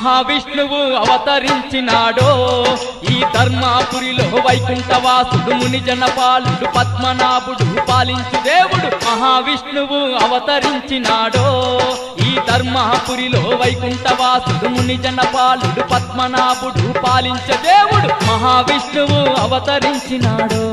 మహావిష్ణువు అవతరించినాడో ఈ ధర్మాపురిలో వైకుంఠవాసుడు ముని జనపాలుడు పద్మనాభుడు పాలించు దేవుడు మహావిష్ణువు అవతరించినాడో ఈ ధర్మాపురిలో వైకుంఠవాసుడు ముని జనపాలుడు పద్మనాభుడు పాలించే దేవుడు మహావిష్ణువు అవతరించినాడో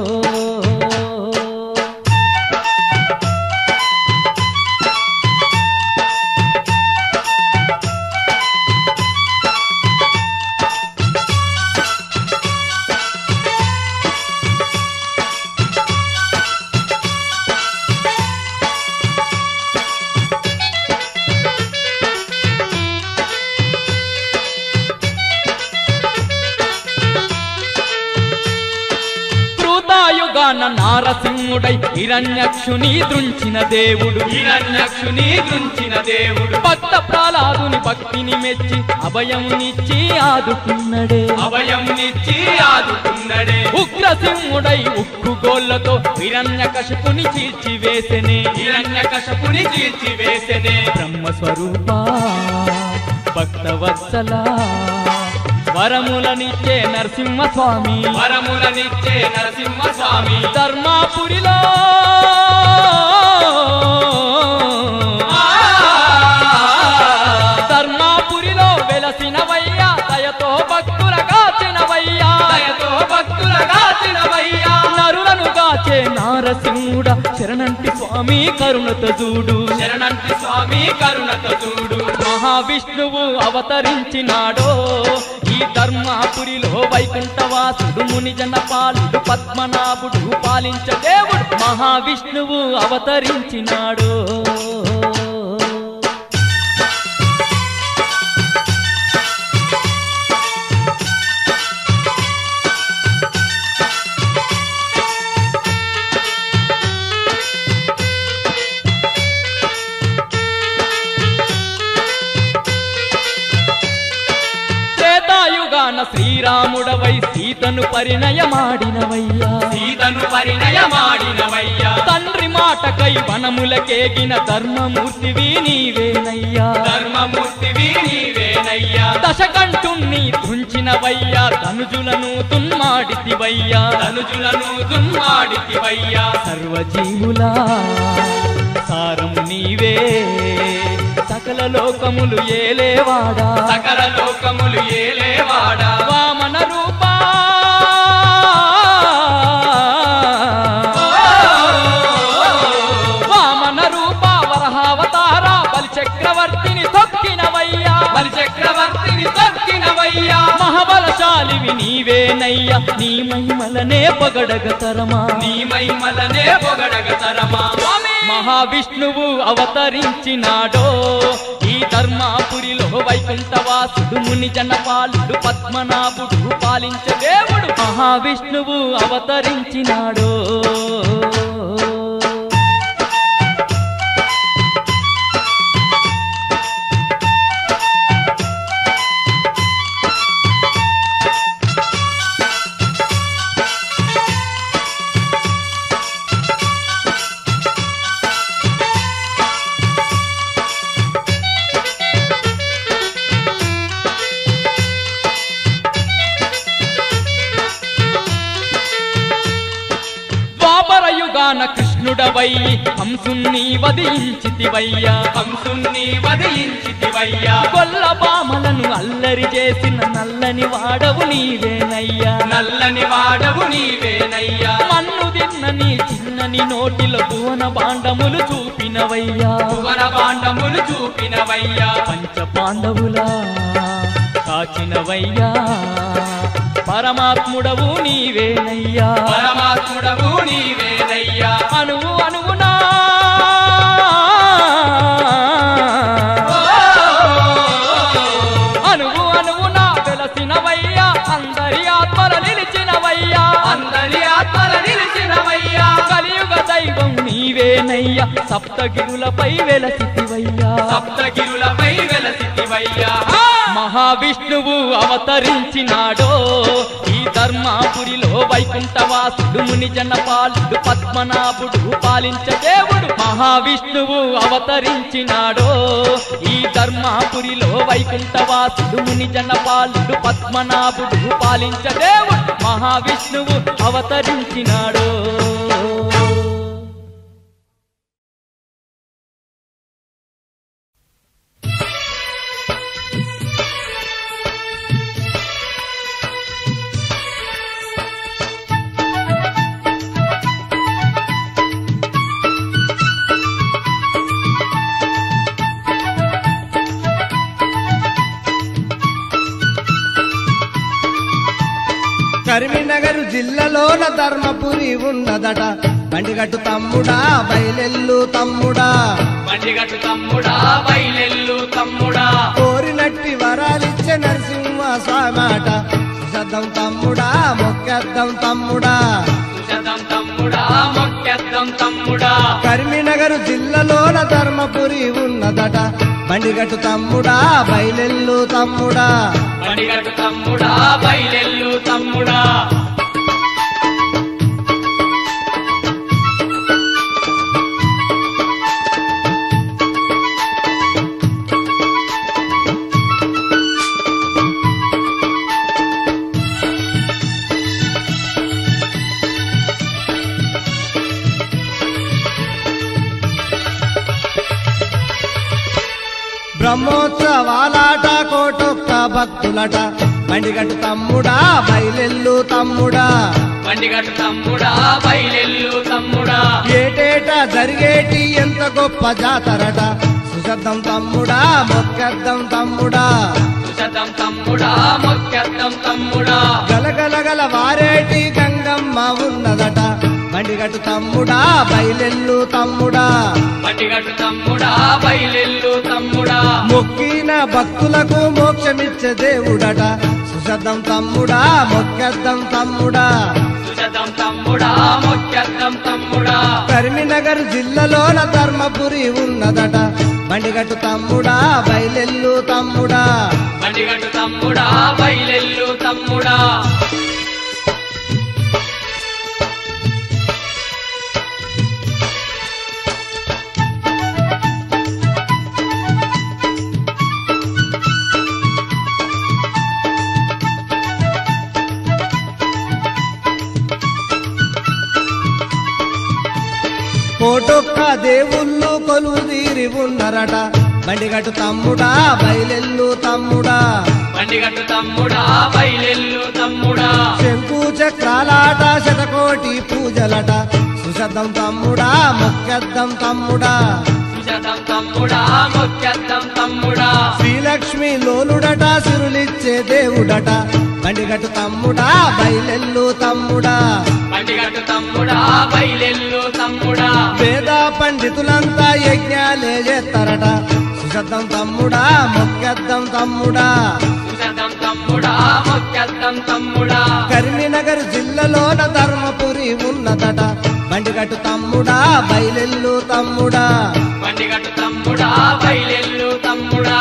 కృతాయుగాన నారసింహుడై హిరణ్యక్షుని దృంచిన దేవుడు హిరణ్యక్షుని గుంచిన దేవుడు భక్త ప్రహ్లాదుని భక్తిని మెచ్చి అభయమునిచ్చి ఆదుకున్నడే అభయం నిచ్చి ఆదుకున్నడే ఉగ్రసింహుడై ఉక్కు గోళ్లతో హిరణ్య కశపుని చీల్చివేసెనే హిరణ్య కశపుని చీల్చివేసెనే బ్రహ్మ స్వరూప భక్తవత్సల వరములనిచ్చే నరసింహ స్వామి వరములనిచ్చే నరసింహ స్వామి ధర్మాపురిలో ధర్మాపురిలో వెలసినవయ్యా దయతో భక్తుల కాచినవయ్యా దయతో భక్తుల గాచినవయ్యా నరులను గాచే నారసింహుడ శరణంటి స్వామి కరుణతో చూడు శరణంటి స్వామి కరుణతో చూడు మహావిష్ణువు అవతరించినాడో ఈ ధర్మాపురిలో వైకుంఠవాసుడు ముని జనపాలుడు పద్మనాభుడు పాలించ దేవుడు మహావిష్ణువు అవతరించినాడో త్రేతాయుగాన శ్రీరాముడవై సీతను పరిణయమాడినవయ్యా సీతను పరిణయమాడినవయ్యా తండ్రి మాటకై వనములకేగిన ధర్మమూర్తివి నీవేనయ్యా ధర్మమూర్తివి నీవేనయ్యా దశకంఠుణ్ణి తుంచినవయ్యా ధనుజులను తున్మాడితివయ్యా తనుజులను దుమ్మాడితివయ్యా సర్వజీవులా సారము నీవే సకల లోకములు ఏలేవాడా సకల లోకములు ఏలేవాడా వామన రూపా వామన రూప వరహావతార బలి చక్రవర్తిని తొక్కినవయ్యా బలి చక్రవర్తిని తొక్కినవయ్యా మహాబలశాలివి నీవేనయ్యా నీ మహిమలనే పొగడగ తరమా నీ మహిమలనే పొగడగ తరమా మహావిష్ణువు అవతరించినాడో ఈ ధర్మాపురిలో వైకుంఠవాసుడు ముని జనపాలుడు పద్మనాభుడు పాలించే దేవుడు మహావిష్ణువు అవతరించినాడో ద్వాపర యుగాన కృష్ణుడవై హంసుని వధించితివయ్యా హంసుని వధించితివయ్యా కొల్ల బామలను అల్లరి చేసిన నల్లని వాడవు నీవేనయ్యా నల్లని వాడవు నీవేనయ్యా మన్ను తిన్న నీ చిన్నని నోటిలో భువన బాండములు చూపినవయ్యా భువన పాండములు చూపినవయ్యా పంచ పాండవులా కాచినవయ్యా పరమాత్ముడవు నీవేనయ్యా పరమాత్ముడవు నీవేనయ్యా అణువు అణువునా అణువు అణువునా వెలసినవయ్యా అందరి ఆత్మల నిలిచినవయ్యా అందరి ఆత్మల నిలిచినవయ్యా కలియుగ దైవం నీవేనయ్యా సప్తగిరులపై వెలసితివయ్యా సప్తగిరులపై వెలసితివయ్యా మహావిష్ణువు అవతరించినాడో ఈ ధర్మాపురిలో వైకుంఠవాసుడు ముని జనపాలుడు పద్మనాభుడు పాలించ దేవుడు మహావిష్ణువు అవతరించినాడో ఈ ధర్మాపురిలో వైకుంఠవాసుడు ముని జనపాలుడు పద్మనాభుడు పాలించ దేవుడు మహావిష్ణువు అవతరించినాడో కరీంనగర్ జిల్లాలోన ధర్మపురి ఉన్నదట బండిగట్టు తమ్ముడా బయలెల్లు తమ్ముడా బండిగట్టు తమ్ముడా బయలెల్లు తమ్ముడా కోరినట్టి వరాలిచ్చే నరసింహ స్వామాట శబ్దం తమ్ముడా మొక్కేద్దాం తమ్ముడా సుశతం తమ్ముడా మొక్కెద్దం తమ్ముడా కరీంనగర్ జిల్లాలోన ధర్మపురి ఉన్నదట బండిగట్టు తమ్ముడా బయలెల్లు తమ్ముడా బండిగట్టు తమ్ముడా బయలెల్లు తమ్ముడా బ్రహ్మోత్సవాలాట కోటొక్క భక్తులట బండిగట్టు తమ్ముడా బయలెల్లు తమ్ముడా బండిగట్టు తమ్ముడా బయలెల్లు తమ్ముడా ఏటేటా జరిగేటి ఎంత గొప్ప జాతరట సుశబ్దం తమ్ముడా మొక్కేద్దాం తమ్ముడా సుశతం తమ్ముడా మొక్కెద్దం తమ్ముడా గలగలగల వారేటి గంగమ్మ ఉన్నదట బండిగట్టు తమ్ముడా బయలెల్లు తమ్ముడా బండిగట్టు తమ్ముడా బయలెల్లు తమ్ముడా మొక్కిన భక్తులకు మోక్షమిచ్చే దేవుడట సుశబ్దం తమ్ముడా మొక్కేద్దాం తమ్ముడా సుశతం తమ్ముడా మొక్కెద్దం తమ్ముడా కరీంనగర్ జిల్లాలోన ధర్మపురి ఉన్నదట బండిగట్టు తమ్ముడా బయలెల్లు తమ్ముడా బండిగట్టు తమ్ముడా బయలెల్లు తమ్ముడా కోటొక్క దేవుళ్ళు కొలువు తీరి ఉన్నరట బండిగట్టు తమ్ముడా బయలెల్లు తమ్ముడా బండిగట్టు తమ్ముడా బయలెల్లు తమ్ముడా శంకు చక్రాలాట శతకోటి పూజలట సుశబ్దం తమ్ముడా మొక్కెద్దం తమ్ముడా సుశతం తమ్ముడా మొక్కెద్దం తమ్ముడా శ్రీలక్ష్మి లోలుడట సిరులిచ్చే దేవుడట బండిగట్టు తమ్ముడా బయలెల్లు తమ్ముడా బండిగట్టు తమ్ముడా బయలెల్లు తమ్ముడా వేద పండితులంతా యజ్ఞాలే చేస్తారట సుశబ్దం తమ్ముడా మొక్కెద్దం తమ్ముడా సుశతం తమ్ముడా మొక్కెద్దం తమ్ముడా కరీంనగర్ జిల్లాలోన ధర్మపురి ఉన్నదట బండిగట్టు తమ్ముడా బయలెల్లు తమ్ముడా బండిగట్టు తమ్ముడా బయలెల్లు తమ్ముడా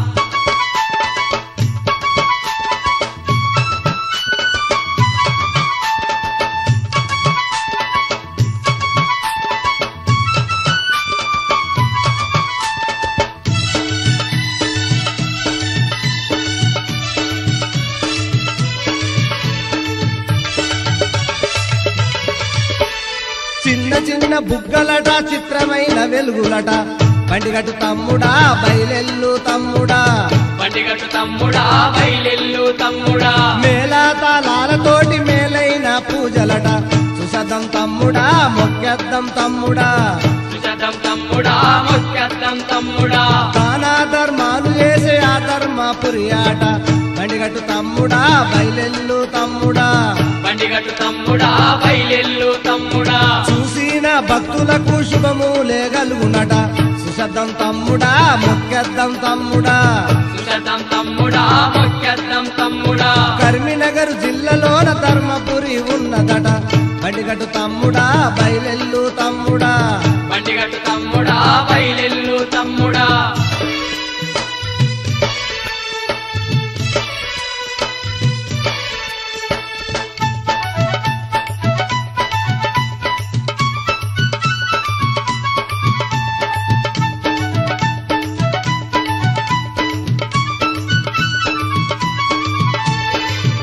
చిన్న చిన్న బుగ్గలట చిత్రమైన వెలుగులట బండిగట్టు తమ్ముడా బయలెల్లు తమ్ముడా బండిగట్టు తమ్ముడా బయలెల్లు తమ్ముడా మేళతాళాలతోటి మేలైన పూజలట సుశదం తమ్ముడా మొక్కెద్దం తమ్ముడా సుశతం తమ్ముడా మొక్కెద్దం తమ్ముడా దాన ధర్మాలు చేసే ఆ ధర్మపురి ఆట బండిగట్టు తమ్ముడా బయలెల్లు తమ్ముడా బండిగట్టు తమ్ముడా బయలెల్లు తమ్ముడా చూసిన భక్తులకు శుభములే కలుగునట సుశబ్దం తమ్ముడా మొక్కెద్దం తమ్ముడా సుశతం తమ్ముడా మొక్కెద్దం తమ్ముడా కరీంనగర్ జిల్లాలోన ధర్మపురి ఉన్నదట బండిగట్టు తమ్ముడా బయలెల్లు తమ్ముడా బండిగట్టు తమ్ముడా బయలెల్లు తమ్ముడా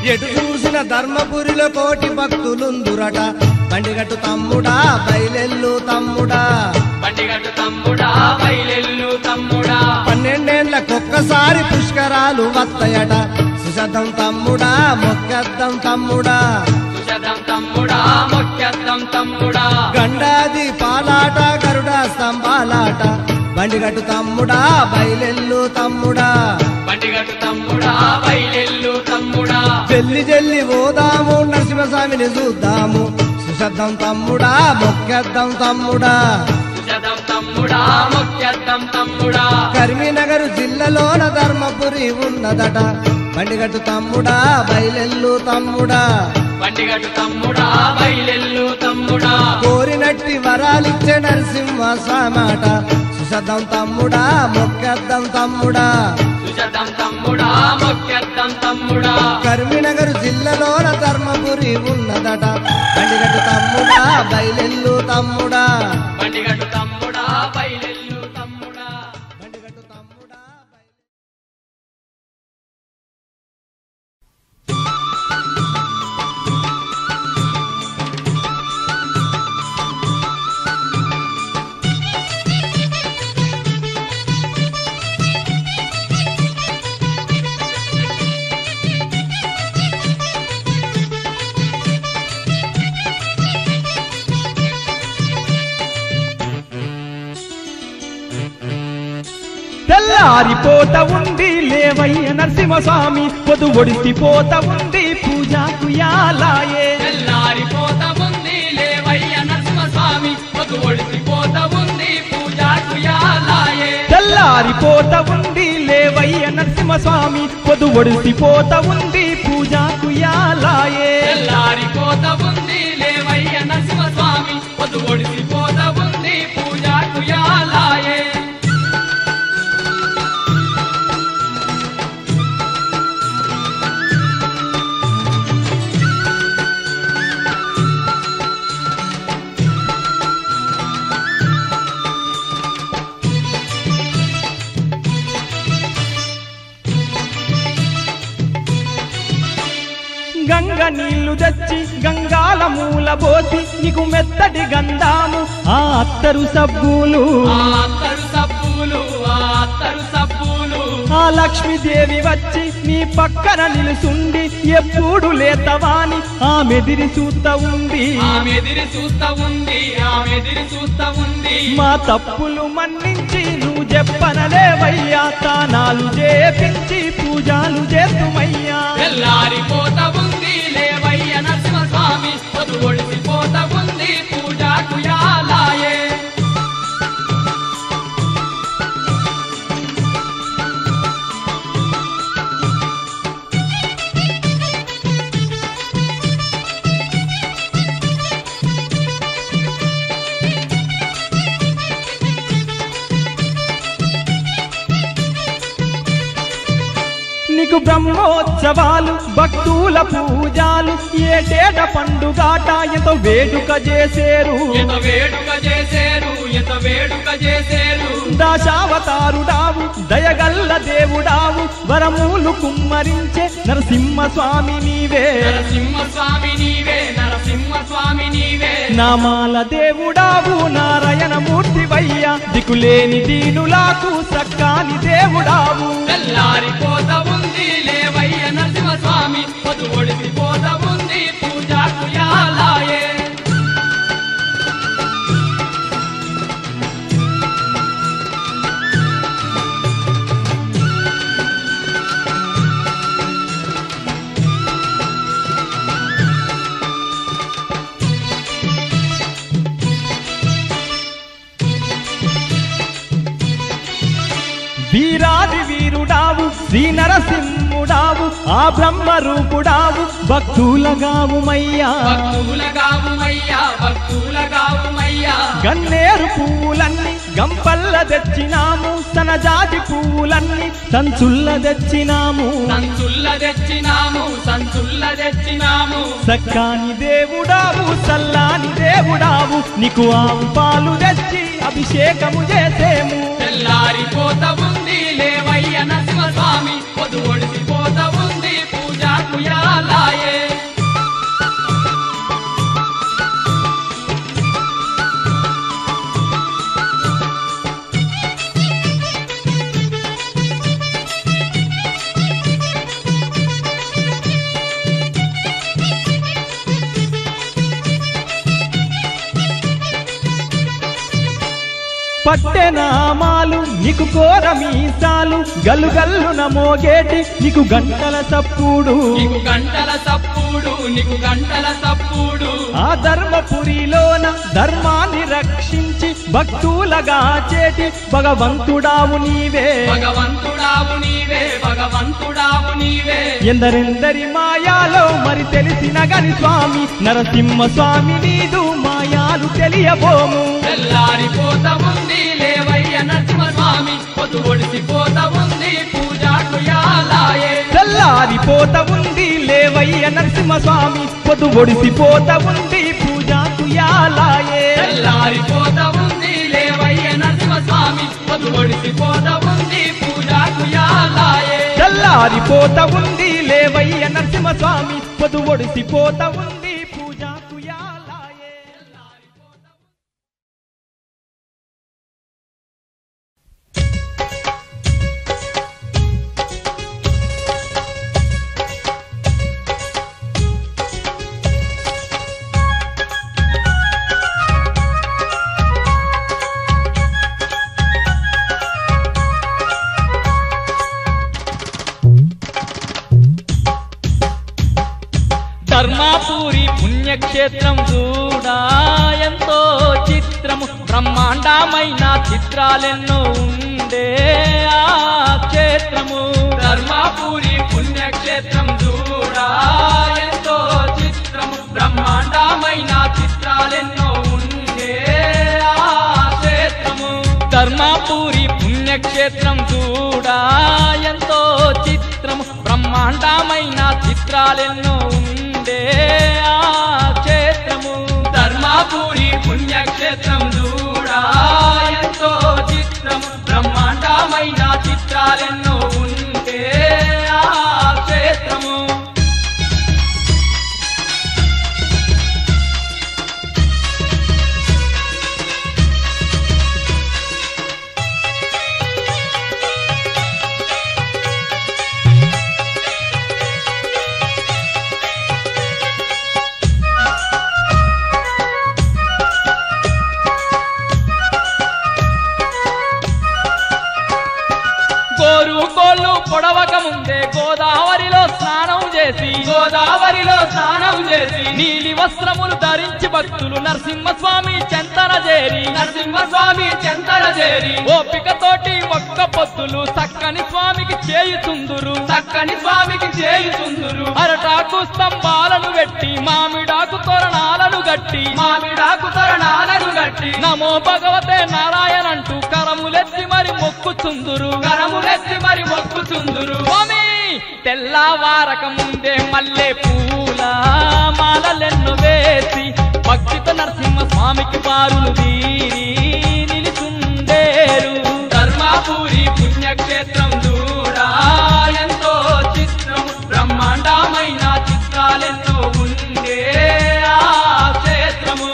ఎటు చూసిన ధర్మపురిలో కోటి భక్తులుందురట బండిగట్టు తమ్ముడా బయలెల్లు తమ్ముడా బండిగట్టు తమ్ముడా బయలెల్లు తమ్ముడా పన్నెండేళ్లకొక్కసారి పుష్కరాలు వస్తాయట సుశద్ధం తమ్ముడా మొక్కద్దం తమ్ముడా సుషదం తమ్ముడా మొక్కెద్దం తమ్ముడా గండాది పాలాట గరుడ స్తంభాలాట బండిగట్టు తమ్ముడా బయలెల్లు తమ్ముడా బండిగట్టు తమ్ముడా బయలెల్లు తమ్ముడా జల్లి జల్లి పోదాము నరసింహస్వామిని చూద్దాము సుశద్ధం తమ్ముడా మొక్కేద్దాం తమ్ముడా సుషదం తమ్ముడా మొక్కెద్దం తమ్ముడా కరీంనగర్ జిల్లాలోన ధర్మపురి ఉన్నదట బండిగట్టు తమ్ముడా బయలెల్లు తమ్ముడా బండిగట్టు తమ్ముడా బయలెల్లు తమ్ముడా కోరినట్టి వరాలిచ్చే నరసింహ స్వామాట సుశద్ధం తమ్ముడా మొక్కేద్దాం తమ్ముడా సుషదం తమ్ముడా మొక్కెద్దం తమ్ముడా కరీంనగర్ జిల్లాలోన ధర్మపురి ఉన్నదట బండిగట్టు తమ్ముడా బయలెల్లు తమ్ముడా బండిగట్టు తమ్ముడా బయలెల్లు తమ్ముడా బండిగట్టు తమ్ముడా బయలెల్లు తెల్లారిపోత ఉంది లేవయ్య నరసింహస్వామి పొదు ఒడిసిపోత ఉంది పూజకు యాలాయే తెల్లారిపోత ఉంది లేవయ్య నరసింహస్వామి పొద్దు ఒడిసిపోత ఉంది పూజకు యాలాయే తెల్లారిపోత ఉంది లేవయ్య నరసింహస్వామి పొదు ఒడిసిపోత ఉంది పూజకు యాలాయే తెల్లారిపోత ఉంది లేవయ్య నరసింహస్వామి పొద్దు ఒడిసిపోత ఉంది పూజకు యాలాయే గంగ నీళ్లు తెచ్చి గంగాల మూల పోసి నీకు మెత్తటి గంధాము ఆ అత్తరు సబ్బులు ఆ అత్తరు సబ్బులు ఆ అత్తరు సబ్బులు ఆ లక్ష్మీదేవి వచ్చి నీ పక్కన నిలుసుండి ఎప్పుడు లేతవాని ఆ మెదిరి చూత ఉంది ఆమె ఎదిరి చూస్తా ఉంది ఆమె ఎదిరి చూస్తా ఉంది మా తప్పులు మన్నించి నువ్వు చెప్పనలేవయ్యా తానాలు చేపించి పూజలు చేస్తుమయ్యా తెల్లారిపోత ఉంది లేవయ్య నరసింహస్వామి పొద్దు ఒడిసిపోత ఉంది పూజకు యాలాయే నీకు బ్రహ్మోత్సవాలు భక్తుల పూజాలు ఏటేట పండుగాట ఎంతో వేడుక చేసేరు ఎంత వేడుక చేసేరు ఎంత వేడుక చేసేరు దశావతారుడావు దయగల్ల దేవుడావు వరములు కుమ్మరించే నరసింహ స్వామి నీవే నరసింహస్వామి నీవే నరసింహస్వామి నీవే నామాల దేవుడావు నారాయణ మూర్తివయ్యా దిక్కులేని దీనులాకు సక్కాని దేవుడావు తెల్లారిపోత ఉంది లేవయ్య నరసింహస్వామి పొద్దు ఒడిసిపోత ఉంది పూజకు యాలాయే వీరాది వీరుడావు శ్రీ నరసింహుడావు ఆ బ్రహ్మ రూపుడావు భక్తులగావుమయ్యా భక్తులగావుమయ్యా భక్తులగావుమయ్యా గన్నేరు పువ్వులన్నీ గంపల్ల తెచ్చినాము తన జాతి పువ్వులన్నీ సంచుల్ల తెచ్చినాము సంచుల్ల తెచ్చినాము సంచుల్ల తెచ్చినాము సక్కాని దేవుడావు సల్లాని దేవుడావు నీకు ఆవు పాలు తెచ్చి అభిషేకము చేసేము తెల్లారిపోత ఉంది లేవయ్య నరసింహస్వామి పొద్దు ఒడిసిపోత ఉంది పూజకు యాలాయే పట్టెనామాలు నీకు కోర మీసాలు గల్లుగల్లున మోగేటి నీకు గంటల సప్పుడు నీకు గంటల సప్పుడు నీకు గంటల సప్పుడు ఆ ధర్మపురిలోన ధర్మాన్ని రక్షించి భక్తులగా చేటి భగవంతుడావు నీవే భగవంతుడావు నీవే భగవంతుడావు నీవే ఎందరెందరి మాయాలో మరి తెలిసిన గని స్వామి నరసింహ స్వామి నీదు మాయాలు తెలియబోము తెల్లారిపోత ఉంది లేవయ్య నరసింహ స్వామి పొద్దు ఒడిసిపోత ఉంది పూజాకు యాలాయే తెల్లారిపోత ఉంది లేవయ్య నరసింహ స్వామి పొద్దు ఒడిసిపోత ఉంది పూజాకు యాలాయే తెల్లారిపోత ఉంది లేవయ్య నరసింహ స్వామి పొద్దు ఒడిసిపోత ఉంది పూజాకు యాలాయే తెల్లారిపోత ఉంది లేవయ్య నరసింహ స్వామి పొద్దు ఒడిసిపోత ఉంది పూజాకు యాలాయే ధర్మాపూరి పుణ్యక్షేత్రం చూడా ఎంతో చిత్రము బ్రహ్మాండమైన చిత్రాలెన్నో ఉండే ఆ క్షేత్రము ధర్మాపురి పుణ్యక్షేత్రం చూడా ఎంతో చిత్రము బ్రహ్మాండమైన చిత్రాలెన్నో ఉండే ఆ క్షేత్రము ధర్మాపూరి పుణ్యక్షేత్రం చూడా ఎంతో చిత్రము బ్రహ్మాండమైన చిత్రాలెన్నో ఉండే ఆ క్షేత్రము ధర్మాపురి పుణ్యక్షేత్రం చూడా ఎంతో చిత్రము బ్రహ్మాండమైన చిత్రాలెన్నో ఉండే ఆ క్షేత్రము గోరు కోళ్ళు పొడవక ముందే గోదావరిలో స్నానం చేసి గోదావరిలో స్నానం చేసి నీలి వస్త్రములు ధరించి భక్తులు నరసింహస్వామి చెంతన చేరి నరసింహస్వామి చెంతన చేరి ఓపికతోటి ఒక్క పొత్తులు చక్కని స్వామికి చేయుచుందురు చక్కని స్వామికి చేయుచుందురు అరటాకు స్తంభాలను పెట్టి మామిడాకు తోరణాలను గట్టి మామిడాకు తరణాలను గట్టి నమో భగవతే నారాయణ అంటూ కరములెత్తి మరి మొక్కుచుందురు కరములెత్తి మరి మొక్కుచుందురు స్వామి తెల్లవారక ముందే మల్లె పూల మాలలెన్ను వేసి భక్తితో నరసింహ స్వామికి బారులు తీరి నిలుచుండేరు ధర్మాపురి పుణ్యక్షేత్రం చూడా ఎంతో చిత్రం బ్రహ్మాండమైన చిత్రాలెన్నో ఉండే ఆ క్షేత్రము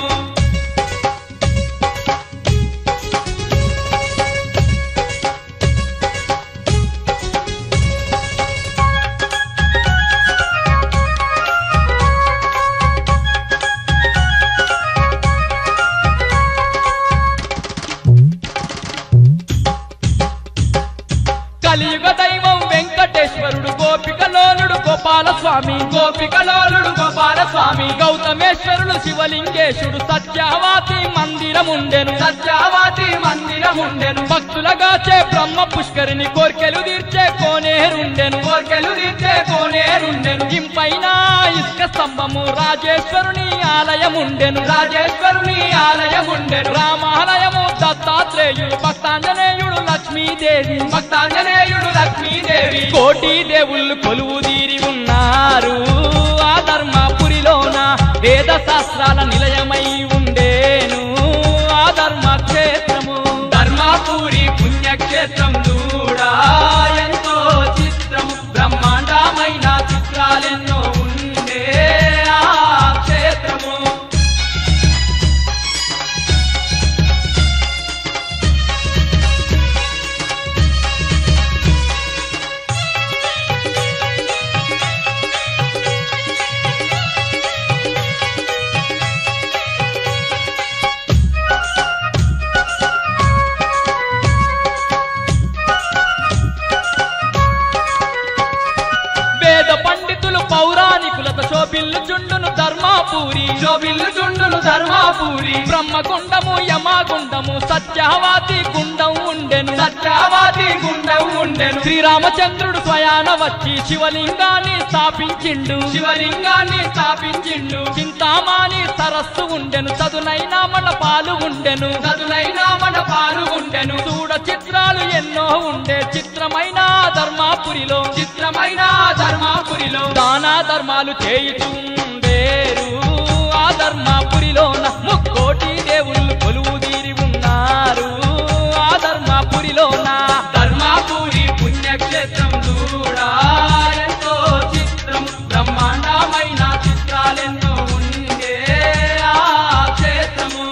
కలియుగ దైవం వెంకటేశ్వరుడు గోపికలోనుడు గోపాల స్వామి గోపికలోలుడు గోపాల స్వామి గౌతమేశ్వరుడు శివలింగేశుడు సత్యావాతి మందిరముండెను సత్యావాతి మందిరం ఉండెను భక్తులగాచే బ్రహ్మ పుష్కరిని కోర్కెలు తీర్చే కోనేరుండెను కోర్కెలు తీర్చే కోనేరుండెను ఇంపైన ఇసుక స్తంభము రాజేశ్వరుని ఆలయముండెను రాజేశ్వరుని ఆలయం ఉండెను రామాలయము దత్తాత్రేయుడు భక్తాంజనేయుడు లక్ష్మీదేవి భక్తాంజనేయుడు లక్ష్మీదేవి కోటి దేవుళ్ళు కొలువు తీరి ఉన్నారు ఆ ధర్మపురిలోన వేద శాస్త్రాల నిలయమై ఉండేను ఆ ధర్మ క్షేత్రము ధర్మాపురి పుణ్యక్షేత్రం చూడా ఎంతో చిత్రం బ్రహ్మాండమైన చిత్రాలెన్నో ఉండే ఆ క్షేత్రము శోభిల్లు చుండును ధర్మాపూరి శోభిల్లు చుండును ధర్మాపూరి బ్రహ్మగుండము యమాగుండము సత్యవాది గుండం ఉండెను సత్యావాది గుండం ఉండెను శ్రీరామచంద్రుడు స్వయాన వచ్చి శివలింగాన్ని స్థాపించిండు శివలింగాన్ని స్థాపించిండు చింతామాని సరస్సు ఉండెను చదునైనా మన పాలు ఉండెను చదునైనా మన పాలు ఉండెను చూడ చిత్రాలు ఎన్నో ఉండే చిత్రమైన ధర్మాపురిలో చిత్రమైన ధర్మాపురిలో దానా ధర్మాలు చేయుచుండేరు ఆ ధర్మాపురిలో ముక్కోటి దేవుళ్ళు కొలువు తీరి ఉన్నారు ఆ ధర్మాపురిలోన ధర్మాపురి పుణ్యక్షేత్రం చూడా ఎంతో చిత్రం బ్రహ్మాండమైన చిత్రాలెన్నో ఉండే ఆ క్షేత్రము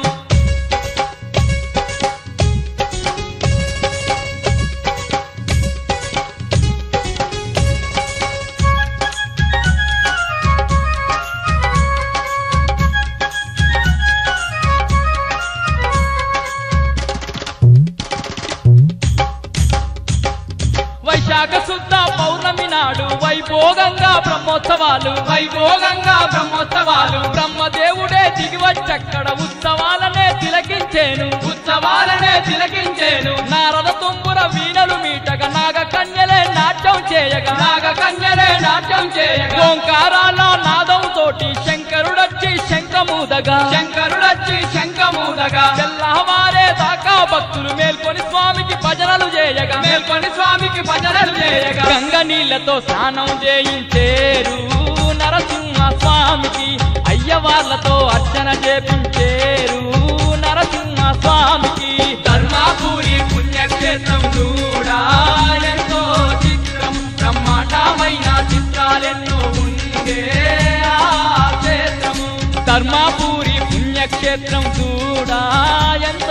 వైశాఖ శుద్ధ పౌర్ణమి నాడు వైభోగంగా బ్రహ్మోత్సవాలు వైభోగంగా బ్రహ్మోత్సవాలు బ్రహ్మదేవుడే దిగివచ్చక్కడ ఉత్సవాలనే తిలకించేను ఉత్సవాలనే తిలకించేను నారద తుంబుర వీణలు మీటగా నాగ కన్యలే నాట్యం చేయగా నాగ కన్యలే నాట్యం చేయగా ఓంకారాల నాదం తోటి శంకరుడొచ్చి శంఖమూదగా శంకరుడొచ్చి శంఖమూదగా తెల్లవారే దాకా భక్తులు మేల్కొని స్వామికి భజనలు చేయగా మేల్కొని స్వామికి భజనలు చేయగా గంగ నీళ్లతో స్నానం చేయించేరు నరసింహ స్వామికి అయ్యవార్లతో అర్చన చేపించేరు నరసింహ స్వామికి ధర్మాపురి పుణ్యక్షేత్రం చూడా ఎంతో చిత్రం బ్రహ్మాండమైన చిత్రాలెన్నో ఉండే ఆ క్షేత్రము ధర్మాపూరి పుణ్యక్షేత్రం చూడా ఎంత